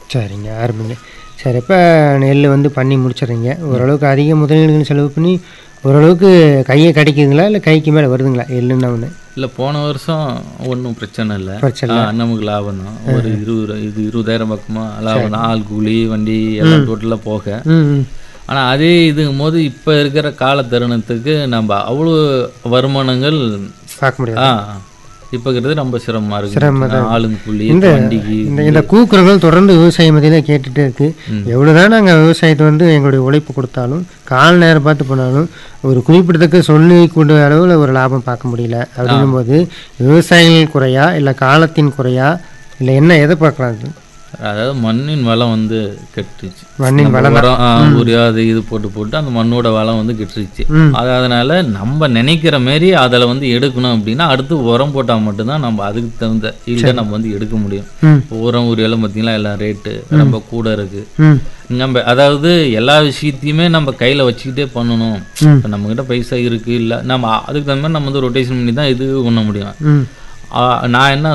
சரிங்க அருமைங்க சரி இப்போ நெல் வந்து பண்ணி முடிச்சிடுறீங்க ஓரளவுக்கு அதிக முதலீடுகள் செலவு பண்ணி ஓரளவுக்கு கையை கிடைக்குதுங்களா இல்லை கைக்கு மேலே வருதுங்களா எள்ளுன்னா ஒன்று இல்லை போன வருஷம் ஒன்றும் பிரச்சனை இல்லை பிரச்சனை ஆ, நமக்கு லாபம் தான் ஒரு இருபது இது இருபதாயிரம் பக்கமாக லாபம் தான் ஆள் கூலி வண்டி எல்லாம் டோட்டலாக போக ம் ம் ஆனால் அதே இதுங்கும் போது இப்போ இருக்கிற கால தருணத்துக்கு நம்ம அவ்வளோ வருமானங்கள் பார்க்க முடியாது ஆ இப்போ இருக்கிறது ரொம்ப சிரமமாக சிரமமா இருக்கு ஆளுங்க கூலி இந்த வண்டிக்கு இந்த இந்த கூக்குறவர்கள் தொடர்ந்து விவசாயம் பற்றி தான் கேட்டுகிட்டே இருக்கு எவ்வளோதான் நாங்கள் விவசாயத்தை வந்து எங்களுடைய உழைப்பு கொடுத்தாலும் கால் நேரம் பார்த்து போனாலும் ஒரு குறிப்பிடத்தக்க சொல்லி கூடிய அளவில் ஒரு லாபம் பார்க்க முடியல அப்படிங்கும்போது விவசாயிகள் குறையா இல்லை காலத்தின் குறையா இல்லை என்ன எதை பார்க்கலாம் அது அதாவது மண்ணின் வளம் வந்து கெட்டுருச்சு மண்ணின் நம்ம வளம் உரம் ஆ, யூரியா அது இது போட்டு போட்டு அந்த மண்ணோட வளம் வந்து கெட்டுருச்சு ம். அது அதனால நம்ம நினைக்கிற மாரி அதில் வந்து எடுக்கணும் அப்படின்னா அடுத்து உரம் போட்டால் மட்டும்தான் நம்ம அதுக்கு தகுந்த ஈல்டை நம்ம வந்து எடுக்க முடியும் ம் இப்போ உரம் உரியெல்லாம் பார்த்தீங்களா எல்லாம் ரேட்டு ரொம்ப கூட இருக்கு ம் நம்ம அதாவது எல்லா விஷயத்தையுமே நம்ம கையில் வச்சுக்கிட்டே பண்ணணும் ம். இப்போ நம்மக்கிட்ட பைசா இருக்கு இல்லை நம்ம அதுக்கு தகுந்த மாதிரி நம்ம வந்து ரொட்டேஷன் பண்ணி தான் இது பண்ண முடியும் ம் ஆ, நான் என்ன